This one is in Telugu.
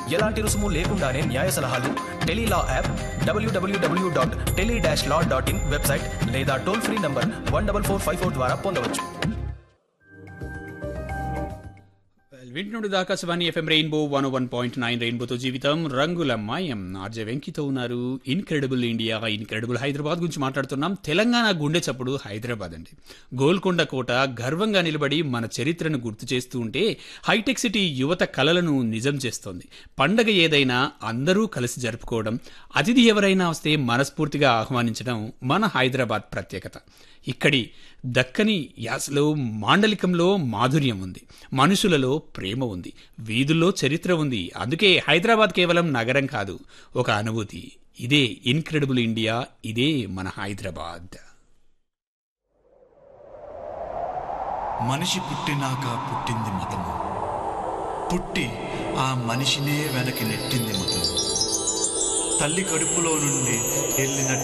ఎలాంటి రుసుము లేకుండానే న్యాయ సలహాలు టెలీలా యాప్ డబ్ల్యూడబ్ల్యూడబ్ల్యూ dot tele dash law dot in website లేదా toll free number one double four five four ద్వారా పొందవచ్చు వింటున్నాడు Akashvani FM rainbow one one point nine రెయిన్బోతో జీవితం రంగుల మాయం ఆర్జే వెంకితో ఉన్నారు ఇన్క్రెడిబుల్ ఇండియా ఇన్క్రెడిబుల్ హైదరాబాద్ గురించి మాట్లాడుతున్నాం తెలంగాణ గుండె చప్పుడు హైదరాబాద్ అండి గోల్కొండ కోట గర్వంగా నిలబడి మన చరిత్రను గుర్తు చేస్తూ ఉంటే హైటెక్ సిటీ యువత కలలను నిజం చేస్తోంది పండగ ఏదైనా అందరూ కలిసి జరుపుకోవడం అతిథి ఎవరైనా వస్తే మనస్ఫూర్తిగా ఆహ్వానించడం మన హైదరాబాద్ ప్రత్యేకత ఇక్కడి దక్కని యాసలో మాండలికంలో మాధుర్యం ఉంది మనుషులలో ప్రేమ ఉంది వీధుల్లో చరిత్ర ఉంది అందుకే హైదరాబాద్ కేవలం నగరం కాదు ఒక అనుభూతి ఇదే ఇన్క్రెడిబుల్ ఇండియా ఇదే మన హైదరాబాద్ మనిషి పుట్టినాక పుట్టింది మతము పుట్టి ఆ మనిషినే వెనక్కి నెట్టింది మతం తల్లి కడుపులో నుండి వెళ్ళిన